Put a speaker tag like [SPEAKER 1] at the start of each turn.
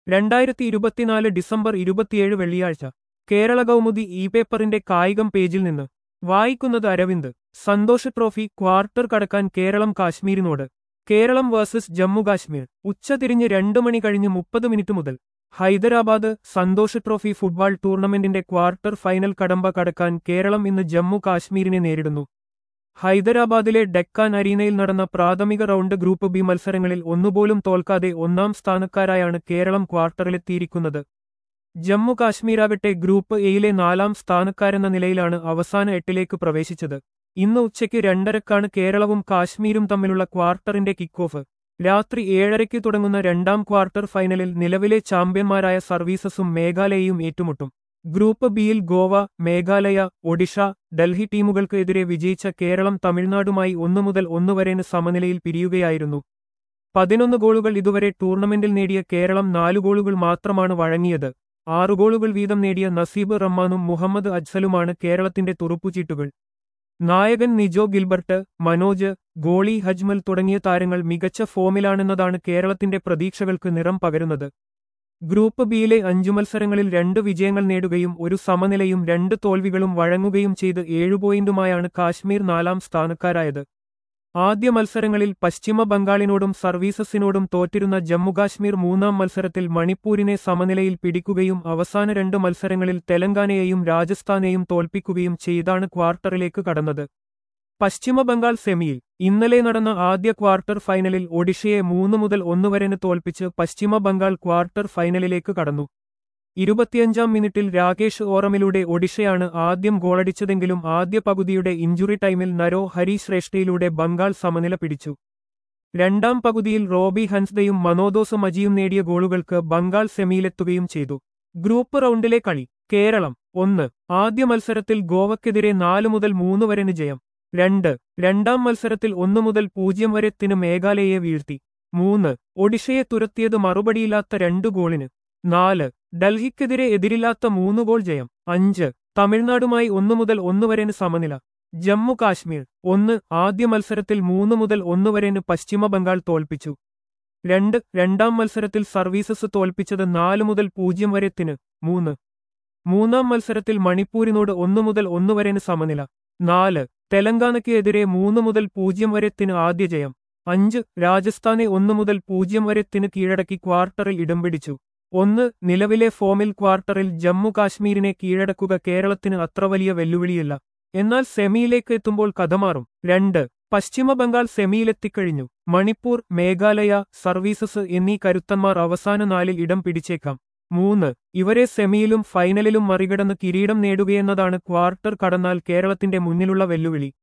[SPEAKER 1] രണ്ടായിരത്തി ഇരുപത്തിനാല് ഡിസംബർ ഇരുപത്തിയേഴ് വെള്ളിയാഴ്ച കേരള കൗമുദി ഇ പേപ്പറിന്റെ കായികം പേജിൽ നിന്ന് വായിക്കുന്നത് അരവിന്ദ് സന്തോഷ് ട്രോഫി ക്വാർട്ടർ കടക്കാൻ കേരളം കാശ്മീരിനോട് കേരളം വേഴ്സസ് ജമ്മു കാശ്മീർ ഉച്ചതിരിഞ്ഞ് രണ്ടു മണി കഴിഞ്ഞ് മുപ്പത് മിനിറ്റ് മുതൽ ഹൈദരാബാദ് സന്തോഷ് ട്രോഫി ഫുട്ബോൾ ടൂർണമെന്റിന്റെ ക്വാർട്ടർ ഫൈനൽ കടമ്പ കടക്കാൻ കേരളം ഇന്ന് ജമ്മു കാശ്മീരിനെ നേരിടുന്നു ഹൈദരാബാദിലെ ഡെക്കാൻ അരീനയിൽ നടന്ന പ്രാഥമിക റൗണ്ട് ഗ്രൂപ്പ് ബി മത്സരങ്ങളിൽ ഒന്നുപോലും തോൽക്കാതെ ഒന്നാം സ്ഥാനക്കാരായാണ് കേരളം ക്വാർട്ടറിലെത്തിയിരിക്കുന്നത് ജമ്മു കാശ്മീരാകട്ടെ ഗ്രൂപ്പ് എയിലെ നാലാം സ്ഥാനക്കാരെന്ന നിലയിലാണ് അവസാന എട്ടിലേക്ക് പ്രവേശിച്ചത് ഇന്ന് ഉച്ചയ്ക്ക് രണ്ടരക്കാണ് കേരളവും കാശ്മീരും തമ്മിലുള്ള ക്വാർട്ടറിന്റെ കിക്ക് ഓഫ് രാത്രി ഏഴരയ്ക്ക് തുടങ്ങുന്ന രണ്ടാം ക്വാർട്ടർ ഫൈനലിൽ നിലവിലെ ചാമ്പ്യന്മാരായ സർവീസസും മേഘാലയയും ഏറ്റുമുട്ടും ഗ്രൂപ്പ് ബിയിൽ ഗോവ മേഘാലയ ഒഡീഷ ഡൽഹി ടീമുകൾക്ക് എതിരെ വിജയിച്ച കേരളം തമിഴ്നാടുമായി ഒന്നു മുതൽ ഒന്നു വരെന് സമനിലയിൽ പിരിയുകയായിരുന്നു പതിനൊന്ന് ഗോളുകൾ ഇതുവരെ ടൂർണമെന്റിൽ നേടിയ കേരളം നാലു ഗോളുകൾ മാത്രമാണ് വഴങ്ങിയത് ആറു ഗോളുകൾ വീതം നേടിയ നസീബ് റഹ്മാനും മുഹമ്മദ് അജ്സലുമാണ് കേരളത്തിന്റെ തുറുപ്പുചീട്ടുകൾ നായകൻ നിജോ ഗിൽബർട്ട് മനോജ് ഗോളി ഹജ്മൽ തുടങ്ങിയ താരങ്ങൾ മികച്ച ഫോമിലാണെന്നതാണ് കേരളത്തിന്റെ പ്രതീക്ഷകൾക്ക് നിറം പകരുന്നത് ഗ്രൂപ്പ് ബിയിലെ അഞ്ചു മത്സരങ്ങളിൽ രണ്ട് വിജയങ്ങൾ നേടുകയും ഒരു സമനിലയും രണ്ട് തോൽവികളും വഴങ്ങുകയും ചെയ്ത് ഏഴു പോയിന്റുമായാണ് കാശ്മീർ നാലാം സ്ഥാനക്കാരായത് ആദ്യ മത്സരങ്ങളിൽ പശ്ചിമ ബംഗാളിനോടും സർവീസസിനോടും തോറ്റിരുന്ന ജമ്മുകാശ്മീർ മൂന്നാം മത്സരത്തിൽ മണിപ്പൂരിനെ സമനിലയിൽ പിടിക്കുകയും അവസാന രണ്ട് മത്സരങ്ങളിൽ തെലങ്കാനയെയും രാജസ്ഥാനെയും തോൽപ്പിക്കുകയും ചെയ്താണ് ക്വാർട്ടറിലേക്ക് കടന്നത് പശ്ചിമ ബംഗാൾ സെമിയിൽ ഇന്നലെ നടന്ന ആദ്യ ക്വാർട്ടർ ഫൈനലിൽ ഒഡീഷയെ മൂന്ന് മുതൽ ഒന്ന് വരെന് തോൽപ്പിച്ച് പശ്ചിമ ബംഗാൾ ക്വാർട്ടർ ഫൈനലിലേക്ക് കടന്നു ഇരുപത്തിയഞ്ചാം മിനിറ്റിൽ രാകേഷ് ഓറമിലൂടെ ഒഡീഷയാണ് ആദ്യം ഗോളടിച്ചതെങ്കിലും ആദ്യ പകുതിയുടെ ഇഞ്ചുറി ടൈമിൽ നരോ ഹരി ശ്രേഷ്ഠയിലൂടെ ബംഗാൾ സമനില പിടിച്ചു രണ്ടാം പകുതിയിൽ റോബി ഹൻസ്ദയും മനോദോസ് മജിയും നേടിയ ഗോളുകൾക്ക് ബംഗാൾ സെമിയിലെത്തുകയും ചെയ്തു ഗ്രൂപ്പ് റൗണ്ടിലെ കളി കേരളം ഒന്ന് ആദ്യ മത്സരത്തിൽ ഗോവയ്ക്കെതിരെ നാല് മുതൽ മൂന്ന് വരെന് ജയം രണ്ട് രണ്ടാം മത്സരത്തിൽ ഒന്നു മുതൽ പൂജ്യം വരെത്തിന് മേഘാലയയെ വീഴ്ത്തി മൂന്ന് ഒഡീഷയെ തുരത്തിയത് മറുപടിയില്ലാത്ത രണ്ടു ഗോളിന് നാല് ഡൽഹിക്കെതിരെ എതിരില്ലാത്ത മൂന്ന് ഗോൾ ജയം അഞ്ച് തമിഴ്നാടുമായി ഒന്നു മുതൽ ഒന്ന് വരെന് സമനില ജമ്മു കാശ്മീർ ഒന്ന് ആദ്യ മത്സരത്തിൽ മൂന്ന് മുതൽ ഒന്ന് വരെന് പശ്ചിമ ബംഗാൾ തോൽപ്പിച്ചു രണ്ട് രണ്ടാം മത്സരത്തിൽ സർവീസസ് തോൽപ്പിച്ചത് നാല് മുതൽ പൂജ്യം വരെത്തിന് മൂന്ന് മൂന്നാം മത്സരത്തിൽ മണിപ്പൂരിനോട് ഒന്നു മുതൽ ഒന്ന് വരെന് സമനില നാല് തെലങ്കാനയ്ക്ക് എതിരെ മൂന്ന് മുതൽ പൂജ്യം വരെത്തിന് ആദ്യ ജയം അഞ്ച് രാജസ്ഥാനെ ഒന്നു മുതൽ പൂജ്യം വരെത്തിന് കീഴടക്കി ക്വാർട്ടറിൽ ഇടം പിടിച്ചു ഒന്ന് നിലവിലെ ഫോമിൽ ക്വാർട്ടറിൽ ജമ്മു കാശ്മീരിനെ കീഴടക്കുക കേരളത്തിന് അത്ര വലിയ വെല്ലുവിളിയല്ല എന്നാൽ സെമിയിലേക്ക് എത്തുമ്പോൾ കഥ മാറും രണ്ട് പശ്ചിമ ബംഗാൾ സെമിയിലെത്തിക്കഴിഞ്ഞു മണിപ്പൂർ മേഘാലയ സർവീസസ് എന്നീ കരുത്തന്മാർ അവസാന നാലിൽ ഇടം പിടിച്ചേക്കാം മൂന്ന് ഇവരെ സെമിയിലും ഫൈനലിലും മറികടന്ന് കിരീടം നേടുകയെന്നതാണ് ക്വാർട്ടർ കടന്നാൽ കേരളത്തിന്റെ മുന്നിലുള്ള വെല്ലുവിളി